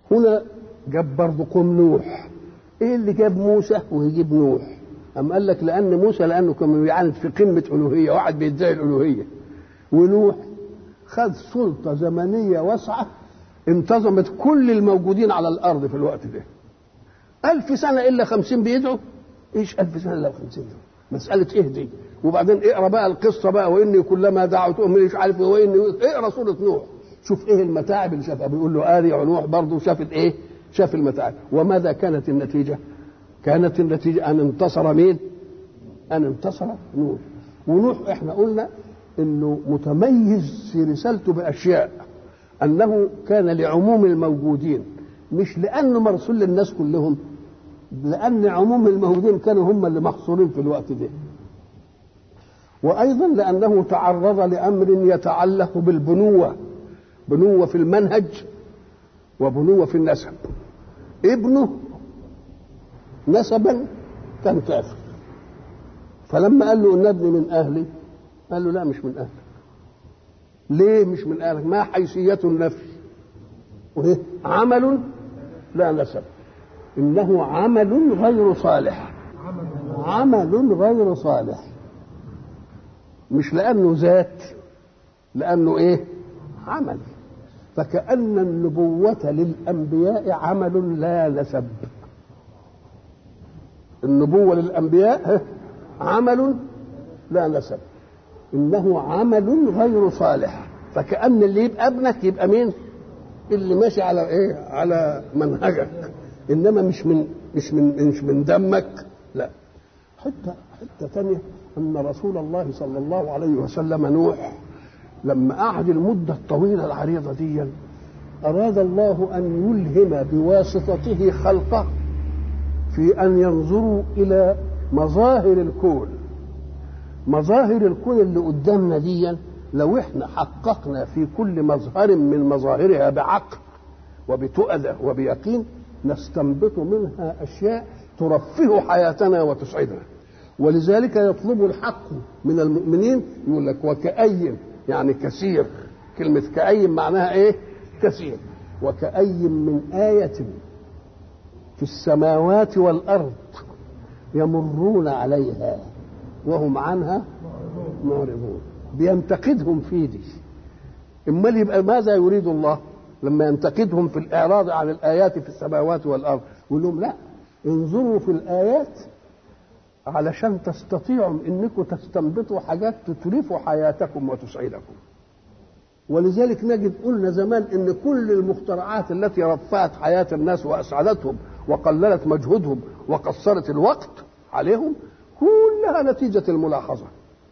هنا جاب برضه قوم نوح ايه اللي جاب موسى ويجيب نوح أم قال لك لأن موسى لأنه كان بيعاند في قمة ألوهية واحد بيدعي الألوهية ونوح خد سلطة زمنية واسعة انتظمت كل الموجودين على الأرض في الوقت ده ألف سنة إلا خمسين بيدعوا إيش ألف سنة إلا خمسين دول مسألة إيه دي وبعدين اقرا بقى القصة بقى وإني كلما دعوتهم مش عارف وإني اقرا سورة نوح شوف إيه المتاعب اللي شافها بيقول له آلي نوح برضه شافت إيه شاف المتاعب وماذا كانت النتيجة كانت النتيجة أن انتصر مين أن انتصر نوح ونوح إحنا قلنا انه متميز في رسالته باشياء انه كان لعموم الموجودين مش لانه مرسول للناس كلهم لان عموم الموجودين كانوا هم اللي محصورين في الوقت ده وايضا لانه تعرض لامر يتعلق بالبنوه بنوه في المنهج وبنوه في النسب ابنه نسبا كان كافر فلما قال له ان ابني من اهلي قال له لا مش من اهلك ليه مش من اهلك ما حيثية النفي وإيه؟ عمل لا نسب انه عمل غير صالح عمل غير صالح مش لانه ذات لانه ايه عمل فكأن النبوة للأنبياء عمل لا نسب النبوة للأنبياء عمل لا نسب انه عمل غير صالح فكأن اللي يبقى ابنك يبقى مين اللي ماشي على ايه على منهجك انما مش من مش من مش من دمك لا حتى حتى ثانيه ان رسول الله صلى الله عليه وسلم نوح لما قعد المده الطويله العريضه دي اراد الله ان يلهم بواسطته خلقه في ان ينظروا الى مظاهر الكون مظاهر الكون اللي قدامنا دي لو احنا حققنا في كل مظهر من مظاهرها بعقل وبتؤدة وبيقين نستنبط منها اشياء ترفه حياتنا وتسعدنا ولذلك يطلب الحق من المؤمنين يقول لك وكأي يعني كثير كلمة كأي معناها ايه كثير وكأي من آية في السماوات والأرض يمرون عليها وهم عنها معرضون بينتقدهم في دي امال يبقى ماذا يريد الله لما ينتقدهم في الاعراض عن الايات في السماوات والارض يقول لهم لا انظروا في الايات علشان تستطيعوا انكم تستنبطوا حاجات تترفوا حياتكم وتسعدكم ولذلك نجد قلنا زمان ان كل المخترعات التي رفعت حياه الناس واسعدتهم وقللت مجهودهم وقصرت الوقت عليهم كلها نتيجة الملاحظة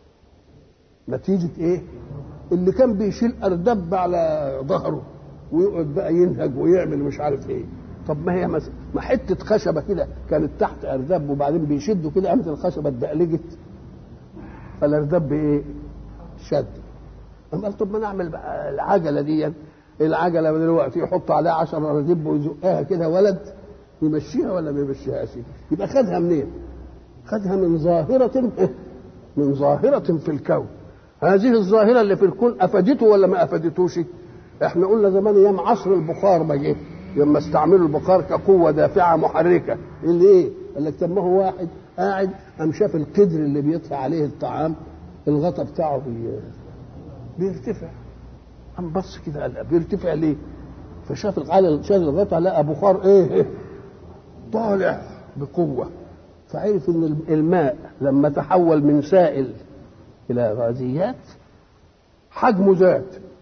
نتيجة ايه اللي كان بيشيل أردب على ظهره ويقعد بقى ينهج ويعمل مش عارف ايه طب ما هي مثلا ما حتة خشبة كده كانت تحت أردب وبعدين بيشدوا كده قامت الخشبة اتدقلجت فالأردب ايه شد قام قال طب ما نعمل بقى العجلة دي العجلة دلوقتي يحط عليها 10 أردب ويزقها كده ولد يمشيها ولا ما يمشيهاش يبقى خدها منين؟ خدها من ظاهرة من ظاهرة في الكون هذه الظاهرة اللي في الكون أفادته ولا ما أفادتوش احنا قلنا زمان ايام عصر البخار ما جه لما استعملوا البخار كقوة دافعة محركة اللي ايه؟ قال لك طب ما هو واحد قاعد قام شاف القدر اللي بيطفى عليه الطعام الغطا بتاعه بي... بيرتفع قام بص كده قال بيرتفع ليه؟ فشاف الغطا شاف الغطا لقى بخار ايه؟ طالع بقوه فعرف ان الماء لما تحول من سائل الى غازيات حجمه زاد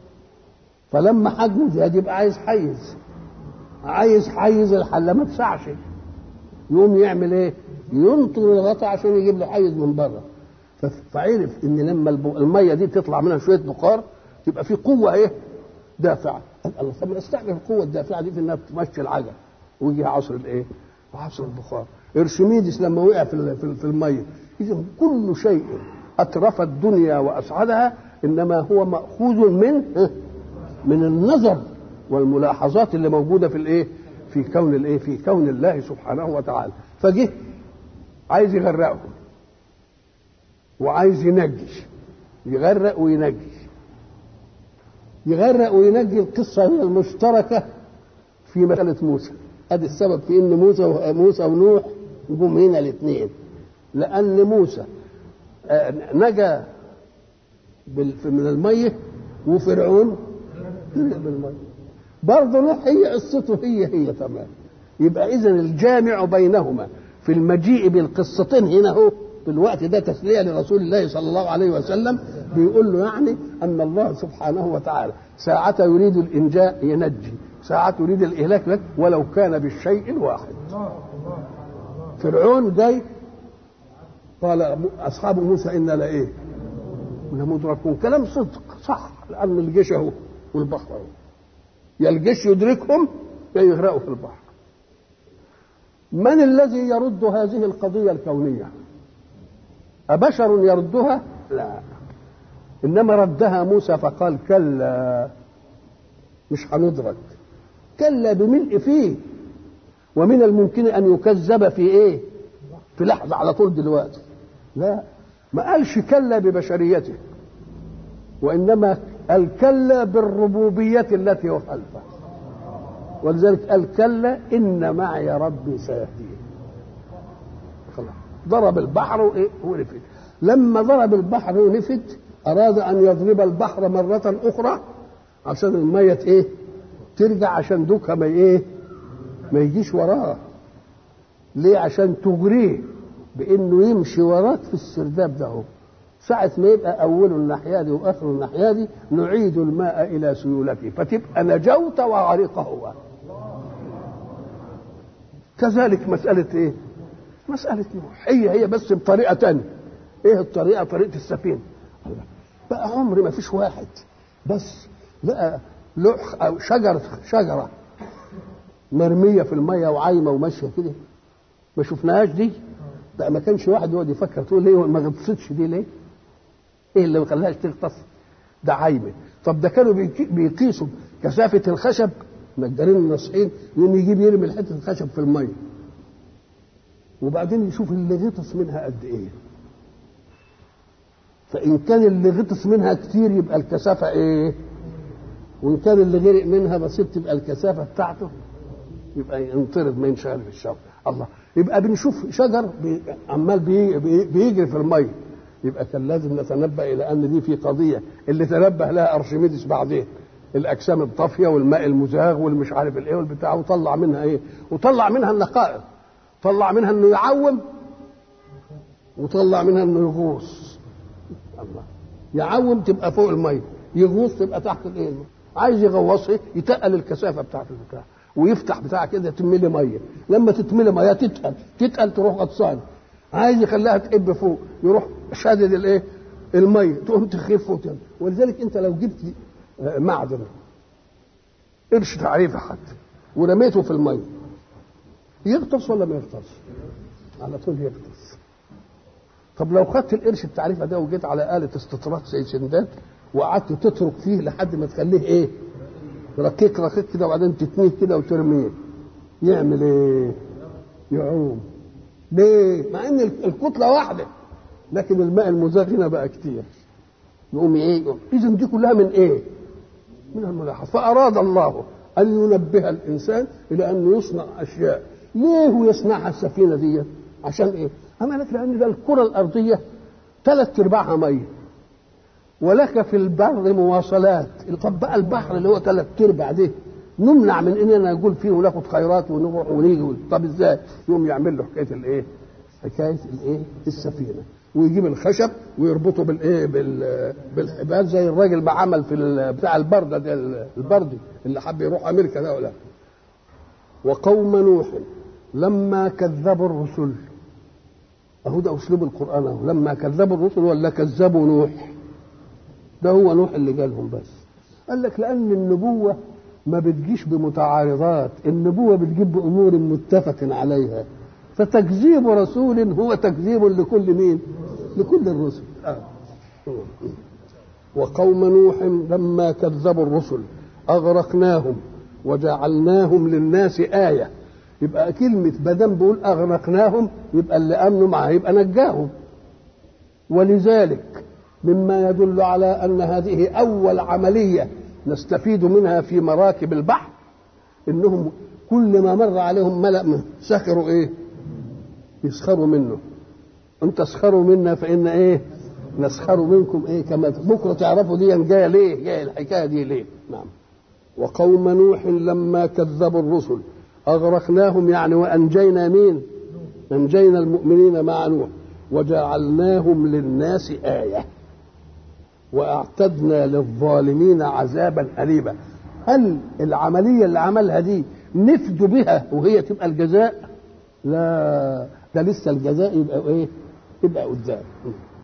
فلما حجمه زاد يبقى عايز حيز عايز حيز الحله ما تسعش يقوم يعمل ايه ينطر الغطا عشان يجيب له حيز من بره فعرف ان لما الميه دي تطلع منها شويه بخار يبقى في قوه ايه دافعه الله طب استعمل القوه الدافعه دي في انها تمشي العجل ويجي عصر الايه عصر البخار ارشميدس لما وقع في في الميه اذا كل شيء اترف الدنيا واسعدها انما هو ماخوذ من من النظر والملاحظات اللي موجوده في الايه في كون الايه في كون الله سبحانه وتعالى فجه عايز يغرقهم وعايز ينجي يغرق وينجي يغرق وينجي القصه هي المشتركه في مسألة موسى ادي السبب في ان موسى موسى ونوح جم هنا الاثنين لأن موسى نجا من المية وفرعون غرق بالمية برضه نوح هي قصته هي هي تمام يبقى إذا الجامع بينهما في المجيء بالقصتين هنا هو في الوقت ده تسلية لرسول الله صلى الله عليه وسلم بيقول له يعني أن الله سبحانه وتعالى ساعة يريد الإنجاء ينجي ساعة يريد الإهلاك لك ولو كان بالشيء الواحد فرعون جاي قال اصحاب موسى انا لايه؟ لمدركون كلام صدق صح لان الجيش اهو والبحر اهو يا الجيش يدركهم يا يغرقوا في البحر من الذي يرد هذه القضيه الكونيه؟ أبشر يردها؟ لا إنما ردها موسى فقال كلا مش هندرك كلا بملء فيه ومن الممكن أن يكذب في إيه؟ في لحظة على طول دلوقتي لا ما قالش كلا ببشريته وإنما قال كلا بالربوبية التي هو خلفه ولذلك قال كلا إن معي ربي سيهدين خلاص ضرب البحر وإيه ونفد لما ضرب البحر ونفد أراد أن يضرب البحر مرة أخرى عشان المية إيه ترجع عشان دوكها ما إيه ما يجيش وراه ليه عشان تجريه بانه يمشي وراك في السرداب ده هو ساعة ما يبقى أوله الناحية دي وآخره الناحية دي نعيد الماء إلى سيولته فتبقى نجوت وغرق هو كذلك مسألة إيه؟ مسألة نوح هي هي بس بطريقة تانية إيه الطريقة؟ طريقة السفينة بقى عمر ما فيش واحد بس لقى لوح أو شجرة شجرة مرمية في المية وعايمة وماشية كده ما شفناهاش دي بقى ما كانش واحد يقعد يفكر تقول ليه ما غطستش دي ليه؟ ايه اللي ما خلاهاش تغطس؟ ده عايمه طب ده كانوا بيقيسوا كثافه الخشب مقدارين الناصحين يقوم يجيب يرمي حته الخشب في الميه وبعدين يشوف اللي غطس منها قد ايه فان كان اللي غطس منها كتير يبقى الكثافه ايه وان كان اللي غرق منها بسيط تبقى الكثافه بتاعته يبقى ينطرد ما ينشغل في الشر الله يبقى بنشوف شجر بي عمال بي بي بيجري في الميه يبقى كان لازم نتنبأ إلى أن دي في قضية اللي تنبه لها أرشميدس بعدين الأجسام الطافية والماء المزاغ والمش عارف الإيه والبتاع وطلع منها إيه وطلع منها النقائق طلع منها إنه يعوم وطلع منها إنه يغوص الله يعوم تبقى فوق المية يغوص تبقى تحت الإيه عايز يغوصها يتقل الكثافة بتاعت البتاع ويفتح بتاع كده تملي ميه لما تتملي ميه تتقل تتقل تروح غطسان عايز يخليها تقب فوق يروح شادد الايه الميه تقوم تخف وتنزل ولذلك انت لو جبت معدن قرش تعريفه حتى ورميته في الميه يغطس ولا ما يغطس؟ على طول يغطس طب لو خدت القرش التعريفه ده وجيت على آلة استطراد زي سندات وقعدت تترك فيه لحد ما تخليه ايه؟ رقيق رقيق كده وبعدين تتنيه كده وترميه يعمل ايه؟ يعوم ليه؟ مع ان الكتله واحده لكن الماء المزاغ هنا بقى كتير يقوم ايه؟ اذا دي كلها من ايه؟ من الملاحظه فاراد الله ان ينبه الانسان الى انه يصنع اشياء ليه هو يصنعها السفينه دي؟ عشان ايه؟ اما لك لان ده الكره الارضيه ثلاث ارباعها ميه ولك في البر مواصلات طب بقى البحر اللي هو ثلاث ارباع ده نمنع من اننا نقول فيه وناخد خيرات ونروح ونيجي طب ازاي؟ يقوم يعمل له حكايه الايه؟ حكايه الايه؟ السفينه ويجيب الخشب ويربطه بالايه؟ بال بالحبال زي الراجل ما عمل في بتاع البرده ده البردي اللي حب يروح امريكا ده ولا وقوم نوح لما كذبوا الرسل اهو ده اسلوب القران اهو لما كذبوا الرسل ولا كذبوا نوح ده هو نوح اللي جالهم بس قال لك لان النبوه ما بتجيش بمتعارضات النبوه بتجيب بامور متفق عليها فتكذيب رسول هو تكذيب لكل مين لكل الرسل آه. وقوم نوح لما كذبوا الرسل اغرقناهم وجعلناهم للناس ايه يبقى كلمه بدم بيقول اغرقناهم يبقى اللي امنوا معاه يبقى نجاهم ولذلك مما يدل على ان هذه اول عمليه نستفيد منها في مراكب البحر انهم كل ما مر عليهم ملأ سخروا ايه يسخروا منه ان تسخروا منا فان ايه نسخر منكم ايه كما بكره تعرفوا دي جايه ليه جايه الحكايه دي ليه نعم وقوم نوح لما كذبوا الرسل اغرقناهم يعني وانجينا مين انجينا المؤمنين مع نوح وجعلناهم للناس ايه واعتدنا للظالمين عذابا اليما هل العمليه اللي عملها دي نفد بها وهي تبقى الجزاء لا ده لسه الجزاء يبقى ايه يبقى قدام